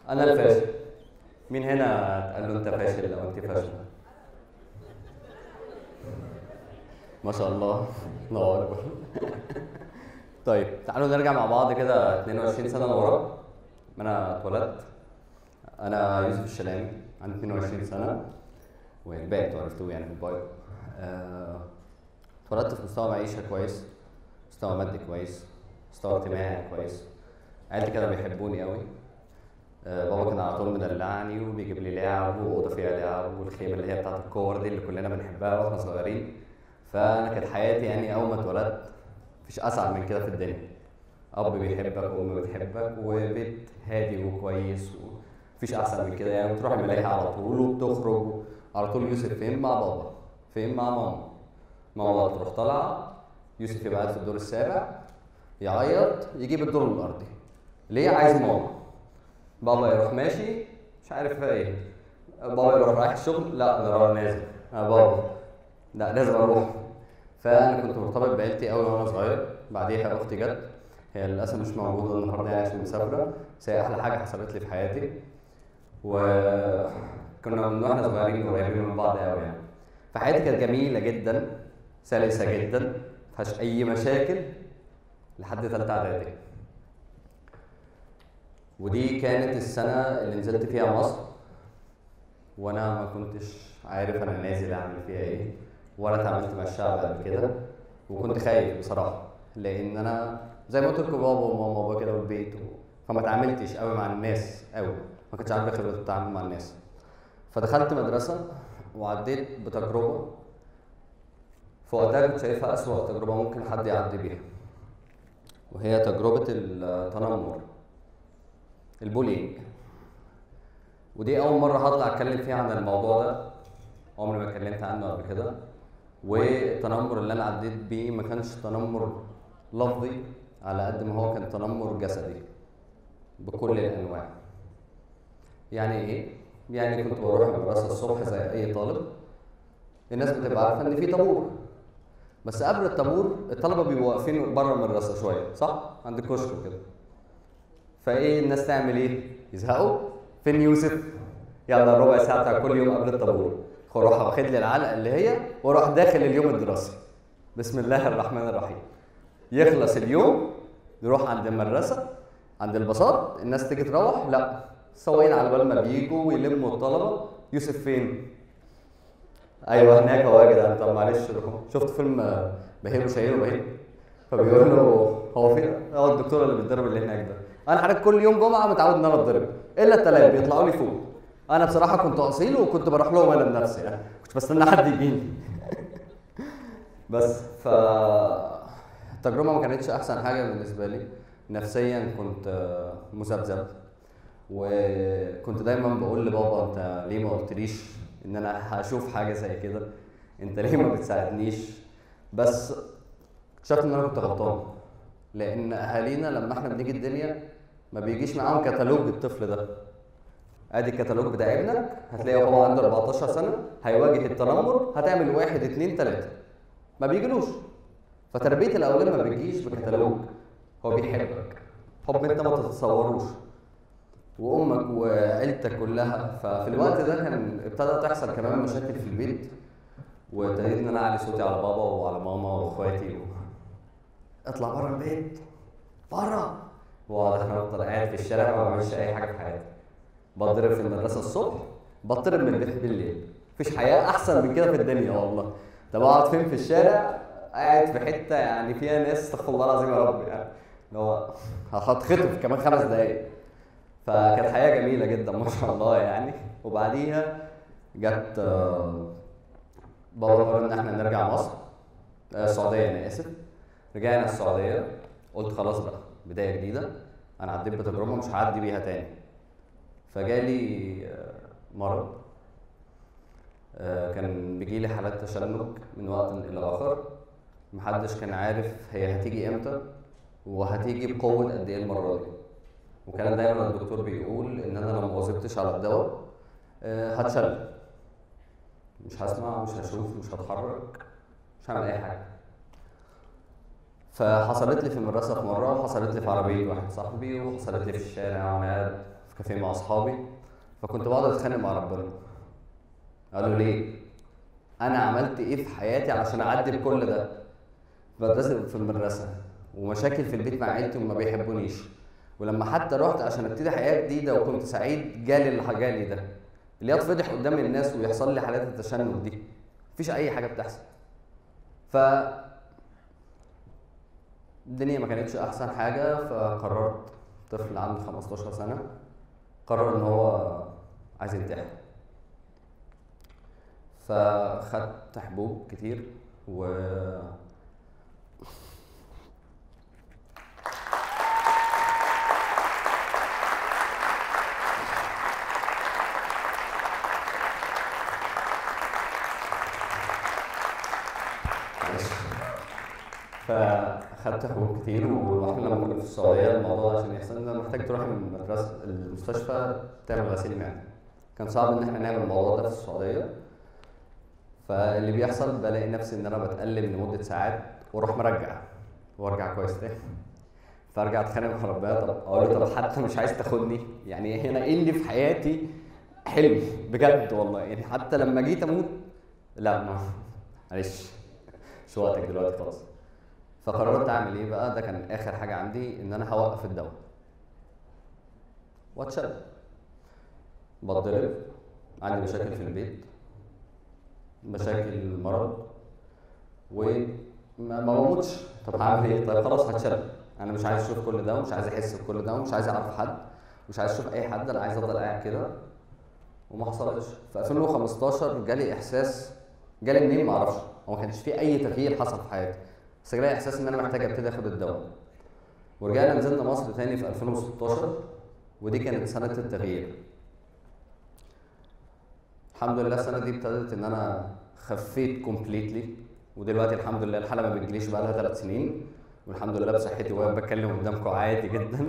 انا الفاشل مين هنا قال له انت فاشل او انت فاشله ما شاء الله الله اكبر طيب تعالوا نرجع مع بعض كده 22 سنه لورا ما انا اتولدت انا يوسف الشلامي عندي 22 سنه والباقي انتوا عرفتوه يعني في البايو آه، اتولدت في مستوى معيشه كويس مستوى مادي كويس مستوى اجتماعي كويس عيلتي كانوا بيحبوني قوي آه، بابا كان على طول مدلعني وبيجيب لي لعب واوضه فيها لعب والخيمه اللي هي بتاعت الكور دي اللي كلنا بنحبها واحنا صغيرين فانا كانت حياتي يعني اول ما اتولدت مفيش اسعد من كده في الدنيا اب بيحبك وام بتحبك وبيت هادي وكويس ومفيش احسن من كده يعني بتروح الملاهي على طول وبتخرج على طول يوسف فين مع بابا فين مع ماما ماما تروح طالعه يوسف يبقى قاعد في الدور السابع يعيط يجيب الدور الارضي ليه عايز ماما بابا يروح ماشي مش عارف ايه بابا يروح رايح الشغل لا انا رايح نازل انا بابا لا لازم اروح فانا كنت مرتبط بعيلتي قوي وانا صغير بعديها اختي جت هي للاسف مش موجوده النهارده يعني عشان مسافره بس هي احلى حاجه حصلت لي في حياتي وكنا من واحنا صغيرين قريبين من بعض قوي يعني فحياتي كانت جميله جدا سلسه جدا مفيهاش اي مشاكل لحد ثالثه اعدادي ودي كانت السنه اللي نزلت فيها مصر وانا ما كنتش عارف انا نازل اعمل فيها ايه ولا اتعاملت مع الشعب قبل كده وكنت خايف بصراحه لان انا زي ما قلت لكم بابا وماما وبابا كده والبيت و... فما اتعاملتش قوي مع الناس قوي ما كنتش عارف خبره التعامل مع الناس فدخلت مدرسه وعديت بتجربه في وقتها كنت شايفها اسوأ تجربه ممكن حد يعدي بيها وهي تجربه التنمر البولينج ودي اول مره هطلع اتكلم فيها عن الموضوع ده عمري ما اتكلمت عنه قبل كده والتنمر اللي انا عديت بيه ما كانش تنمر لفظي على قد ما هو كان تنمر جسدي بكل الانواع يعني ايه يعني كنت بروح المدرسه الصبح زي اي طالب الناس بتبقى عارفه ان في طابور بس قبل الطابور الطلبه بيبقوا واقفين بره المدرسه شويه صح عند الكشك وكده فايه الناس تعمل ايه يزهقوا فين يوسف يلا ربع ساعه بتاع كل يوم قبل الطابور اروح واخد لي العلقه اللي هي واروح داخل اليوم الدراسي بسم الله الرحمن الرحيم يخلص اليوم نروح عند المدرسه عند الباصات الناس تيجي تروح لا السواقين على بال ما بيجوا ويلموا الطلبه يوسف فين؟ ايوه هناك هو يا جدعان طب معلش روحوا شفت فيلم آه، بهير وشهير وبهير فبيقول له هو فين؟ هو الدكتور اللي بيتضرب اللي هناك ده انا حضرتك كل يوم جمعه متعود ان انا اتضرب الا التلات بيطلعوا لي فوق انا بصراحه كنت اصيل وكنت بروح لهم انا بنفسي يعني كنت بستنى حد يجيني بس ف التجربه ما كانتش احسن حاجه بالنسبه لي نفسيا كنت آه، مذبذب وكنت دايما بقول لبابا انت ليه ما قلتليش ان انا هشوف حاجه زي كده انت ليه ما بتساعدنيش بس اكتشفت ان انا كنت غلطان لان اهالينا لما احنا بنيجي الدنيا ما بيجيش معاهم كتالوج الطفل ده ادي الكتالوج بتاع ابنك هتلاقيه هو عنده 14 سنه هيواجه التنمر هتعمل واحد اتنين تلاته ما بيجيلوش فتربيه الاولاد ما بتجيش بكتالوج هو بيحبك حب انت ما تتصوروش وامك وعيلتك كلها ففي الوقت ده كان ابتدى تحصل كمان مشاكل في البيت وابتديت ان انا اعلي صوتي على بابا وعلى ماما واخواتي و... اطلع بره البيت بره واقعد انا افضل قاعد في الشارع ما بعملش اي حاجه في حياتي بضرب في المدرسه الصبح بطرد من البيت بالليل مفيش حياه احسن من كده في الدنيا والله طب اقعد فين في الشارع قاعد في حته يعني فيها ناس استغفر الله العظيم يا رب يعني اللي هو هتخطف كمان خمس دقايق فكانت حياه جميله جدا ما شاء الله يعني وبعديها جت آه، بابا قرر ان احنا نرجع مصر آه، السعوديه انا اسف رجعنا السعوديه قلت خلاص بقى بدايه جديده انا عديت بتجربه مش هعدي بيها تاني فجالي آه، مرض آه، كان بيجيلي حالات تشنج من وقت الى اخر محدش كان عارف هي هتيجي امتى وهتيجي بقوه قد ايه المره دي وكان دايما الدكتور بيقول ان انا لو ما واظبتش على الدواء آه، هتشل مش هسمع مش هشوف مش هتحرك مش هعمل اي حاجه فحصلت لي في المدرسه في مره وحصلت لي في عربيه واحد صاحبي وحصلت لي في الشارع وانا قاعد في كافيه مع اصحابي فكنت بقعد اتخانق مع ربنا قالوا ليه انا عملت ايه في حياتي عشان اعدي بكل ده بدرس في المدرسه ومشاكل في البيت مع عيلتي وما بيحبونيش ولما حتى رحت عشان ابتدي حياه جديده وكنت سعيد جالي اللي جالي ده اللي اتفضح قدام الناس ويحصل لي حالات التشنج دي مفيش اي حاجه بتحصل ف الدنيا ما كانتش احسن حاجه فقررت طفل عنده 15 سنه قرر ان هو عايز ينتحر فخدت حبوب كتير و معلش. فاخدت حبوب كتير واحنا لما كنا في السعوديه الموضوع ده عشان يحصل انك محتاج تروح المدرسه المستشفى تعمل غسيل معده كان صعب ان احنا نعمل الموضوع ده في السعوديه فاللي بيحصل بلاقي نفسي ان انا بتألم لمده ساعات واروح مرجع وارجع كويس تاني فارجع اتخانق مع ربنا طب اقول له طب حتى مش عايز تاخدني يعني هنا ايه اللي في حياتي حلو بجد والله يعني حتى لما جيت اموت لا ما معلش مش وقتك دلوقتي خلاص فقررت اعمل ايه بقى ده كان اخر حاجه عندي ان انا هوقف الدواء واتشل بتضرب عندي مشاكل في البيت مشاكل مرض وما ما بموتش طب هعمل ايه طيب خلاص هتشل انا مش عايز اشوف كل ده ومش عايز احس بكل ده ومش عايز اعرف حد مش عايز اشوف اي حد انا عايز افضل قاعد كده وما حصلتش في 2015 جالي احساس جالي منين ما اعرفش هو ما كانش في اي تغيير حصل في حياتي بس جالي احساس ان انا محتاج ابتدي اخد الدواء ورجعنا نزلنا مصر تاني في 2016 ودي كانت سنه التغيير الحمد لله السنه دي ابتدت ان انا خفيت كومبليتلي ودلوقتي الحمد لله الحاله ما بتجيليش بقى لها ثلاث سنين والحمد لله بصحتي واقف بتكلم قدامكم عادي جدا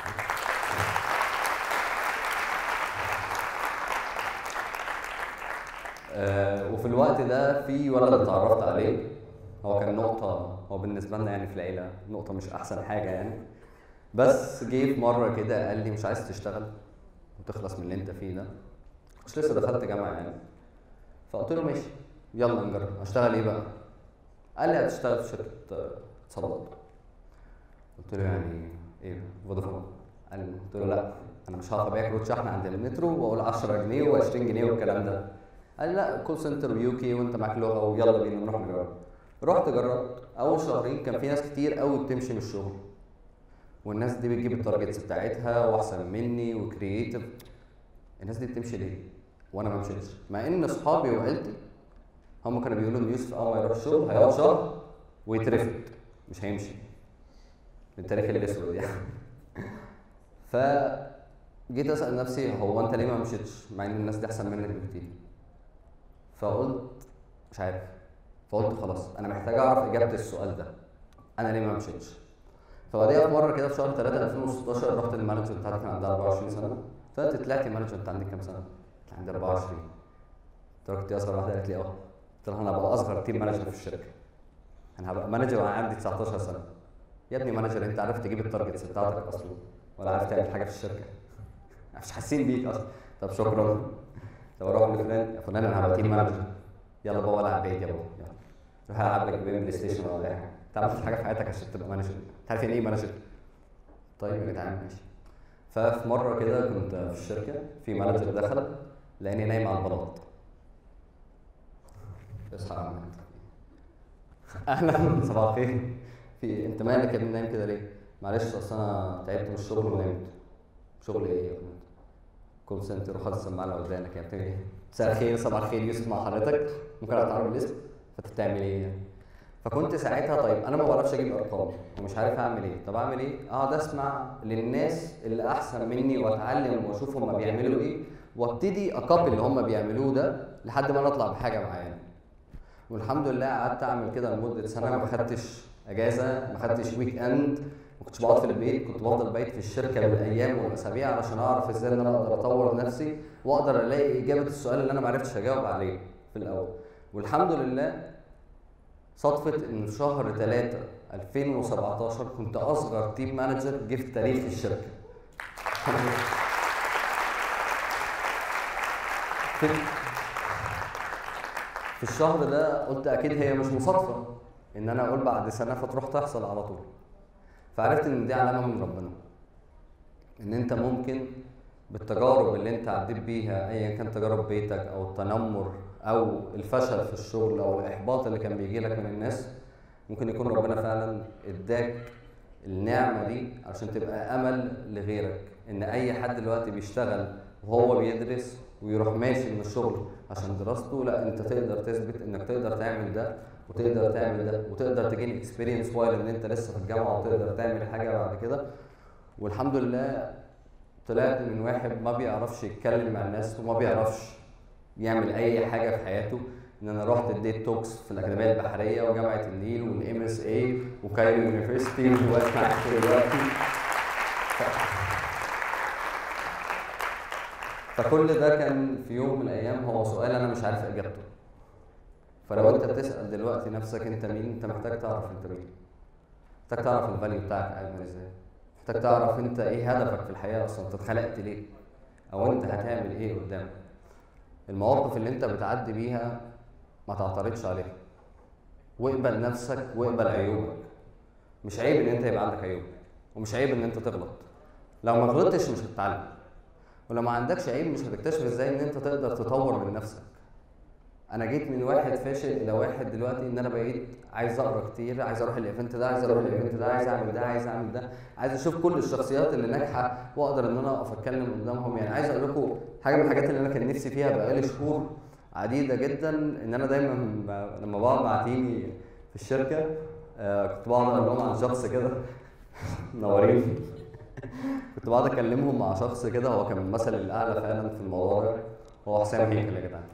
آه، وفي الوقت ده في ولد اتعرفت عليه هو كان نقطة هو بالنسبة لنا يعني في العيلة نقطة مش أحسن حاجة يعني بس جه في مرة كده قال لي مش عايز تشتغل وتخلص من اللي أنت فيه ده مش لسه دخلت جامعة يعني فقلت له ماشي يلا نجرب هشتغل إيه بقى؟ قال لي هتشتغل في شركة آه، اتصالات قلت له يعني إيه فودافون؟ قال لي قلت له لا أنا مش هقف أبيع كروت شحن عند المترو وأقول 10 جنيه و20 جنيه والكلام ده قال لي لا كول سنتر ويو كي وانت معاك لغه ويلا بينا نروح نجرب رحت جربت اول شهرين كان في ناس كتير قوي بتمشي من الشغل والناس دي بتجيب التارجتس بتاعتها واحسن مني وكرييتيف الناس دي بتمشي ليه وانا ما مشيتش مع ان اصحابي وعيلتي هم كانوا بيقولوا ان يوسف اول ما يروح الشغل هيقعد شهر ويترفد مش هيمشي التاريخ الاسود يعني فجيت اسال نفسي هو انت ليه ما مشيتش مع ان الناس دي احسن منك بكتير فقلت مش عارف فقلت خلاص انا محتاج اعرف اجابه السؤال ده انا ليه ما مشيتش فبعديها في مره كده في شهر 3 2016 رحت للمانجر بتاعتي كان عندها 24 سنه فقلت طلعتي مانجر انت عندك كام سنه؟ قلت عندي 24 قلت لها كنت اصغر واحده قالت لي اه قلت لها انا هبقى اصغر تيم مانجر في الشركه انا هبقى مانجر وانا عندي 19 سنه يا ابني مانجر انت عارف تجيب التارجتس بتاعتك اصلا ولا عارف تعمل حاجه في الشركه مش حاسين بيك اصلا طب شكرا طب اروح لفلان يا فلان انا هبقى تيم مانجر يلا بابا العب بعيد يا بابا يلا روح العب لك جيم بلاي ستيشن ولا اي حاجه انت عملت حاجه في حياتك عشان تبقى مانجر انت عارف يعني ايه مانجر طيب يا جدعان ماشي ففي مره كده كنت في الشركه في مانجر دخل لاني نايم على البلاط اصحى يا عم انت. اهلا صباح الخير في انت مالك يا ابني نايم كده ليه؟ معلش اصل انا تعبت من الشغل ونمت شغل ايه يا ابني؟ كول سنتر وخد السماعه اللي قدامك يعني بتعمل ايه؟ مساء الخير صباح الخير يوسف مع حضرتك ممكن اتعرف بالاسم فانت بتعمل ايه يعني؟ فكنت ساعتها طيب انا ما بعرفش اجيب ارقام ومش عارف اعمل ايه طب اعمل ايه؟ اقعد اسمع للناس اللي احسن مني واتعلم واشوف هم بيعملوا ايه وابتدي اكابل اللي هم بيعملوه ده لحد ما انا اطلع بحاجه معينه والحمد لله قعدت اعمل كده لمده سنه ما خدتش اجازه ما خدتش ويك اند ما كنتش بقعد في البيت كنت بفضل بايت في الشركه بالايام والاسابيع علشان اعرف ازاي ان انا اقدر اطور نفسي واقدر الاقي اجابه السؤال اللي انا ما عرفتش اجاوب عليه في الاول والحمد لله صدفه ان في شهر 3 2017 كنت اصغر تيم مانجر جه في تاريخ الشركه في في الشهر ده قلت اكيد هي مش مصادفه ان انا اقول بعد سنه فتروح تحصل على طول فعرفت ان دي علامه من ربنا ان انت ممكن بالتجارب اللي انت عديت بيها ايا كان تجارب بيتك او التنمر او الفشل في الشغل او الاحباط اللي كان بيجي لك من الناس ممكن يكون ربنا فعلا اداك النعمه دي عشان تبقى امل لغيرك ان اي حد دلوقتي بيشتغل وهو بيدرس ويروح ماشي من الشغل عشان دراسته لا انت تقدر تثبت انك تقدر تعمل ده وتقدر تعمل ده وتقدر تجين اكسبيرينس وايل ان انت لسه في الجامعه وتقدر تعمل حاجه بعد كده والحمد لله طلعت من واحد ما بيعرفش يتكلم مع الناس وما بيعرفش يعمل اي حاجه في حياته ان انا رحت اديت توكس في الاكاديميه البحريه وجامعه النيل والام اس اي وكايرو يونيفرستي ودلوقتي معاكم دلوقتي فكل ده كان في يوم من الايام هو سؤال انا مش عارف اجابته فلو انت بتسال دلوقتي نفسك انت مين انت محتاج تعرف انت مين محتاج تعرف الفاليو بتاعك عامل ازاي محتاج تعرف انت ايه هدفك في الحياه اصلا انت اتخلقت ليه او انت هتعمل ايه قدام المواقف اللي انت بتعدي بيها ما تعترضش عليها واقبل نفسك واقبل عيوبك مش عيب ان انت يبقى عندك عيوب ومش عيب ان انت تغلط لو ما غلطتش مش هتتعلم ولو ما عندكش عيب مش هتكتشف ازاي ان انت تقدر تطور من نفسك انا جيت من واحد فاشل الى واحد دلوقتي ان انا بقيت عايز اقرا كتير عايز اروح الايفنت ده عايز اروح الايفنت ده عايز اعمل ده عايز اعمل ده عايز اشوف كل الشخصيات اللي ناجحه واقدر ان انا اقف اتكلم قدامهم يعني عايز اقول لكم حاجه من الحاجات اللي انا كان نفسي فيها بقالي شهور عديده جدا ان انا دايما ب- لما بقعد مع تيمي في الشركه آه كنت بقعد اقول لهم عن شخص كده منورين كنت بقعد اكلمهم مع شخص كده هو كان المثل الاعلى فعلا في الموضوع ده هو حسام هيكل يا جدعان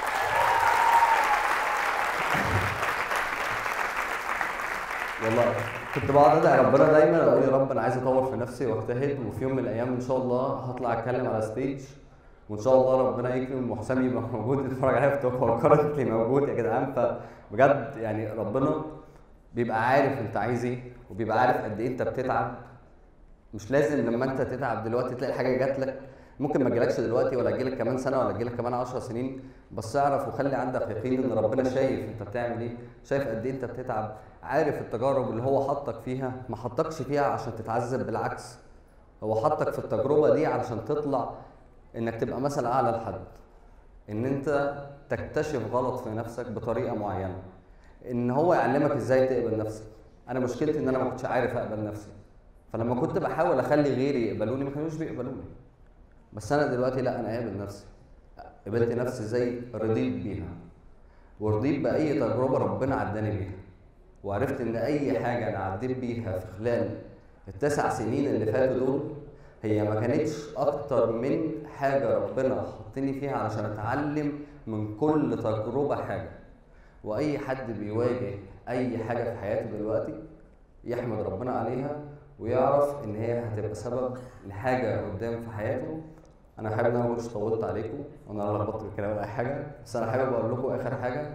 والله كنت بقعد ادعي ربنا دايما اقول يا رب انا عايز اطور في نفسي واجتهد وفي يوم من الايام ان شاء الله هطلع اتكلم على ستيج وان شاء الله ربنا يكرم وحسام يبقى موجود يتفرج عليا في توك هو كرنتلي موجود يا جدعان فبجد يعني ربنا بيبقى عارف انت عايز ايه وبيبقى عارف قد ايه انت بتتعب مش لازم لما انت تتعب دلوقتي تلاقي حاجه جات لك ممكن ما تجيلكش دلوقتي ولا تجيلك كمان سنه ولا تجيلك كمان 10 سنين بس اعرف وخلي عندك يقين ان ربنا شايف انت بتعمل ايه شايف قد ايه انت بتتعب عارف التجارب اللي هو حطك فيها ما حطكش فيها عشان تتعذب بالعكس هو حطك في التجربه دي علشان تطلع انك تبقى مثل اعلى لحد ان انت تكتشف غلط في نفسك بطريقه معينه ان هو يعلمك ازاي تقبل نفسك انا مشكلتي ان انا ما كنتش عارف اقبل نفسي فلما كنت بحاول اخلي غيري يقبلوني ما كانوش بيقبلوني بس انا دلوقتي لا انا قابل نفسي قبلت نفسي ازاي رضيت بيها ورضيت باي تجربه ربنا عداني بيها وعرفت ان اي حاجه انا عديت بيها في خلال التسع سنين اللي فاتوا دول هي ما كانتش اكتر من حاجه ربنا حطني فيها علشان اتعلم من كل تجربه حاجه واي حد بيواجه اي حاجه في حياته دلوقتي يحمد ربنا عليها ويعرف ان هي هتبقى سبب لحاجه قدام في حياته انا حابب ان انا ما كنتش طولت عليكم وانا لخبطت بالكلام ولا اي حاجه بس انا حابب اقول لكم اخر حاجه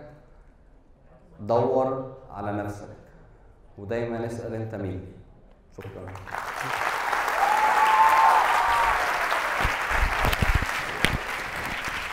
دور على نفسك ودايما اسال انت مين شكرا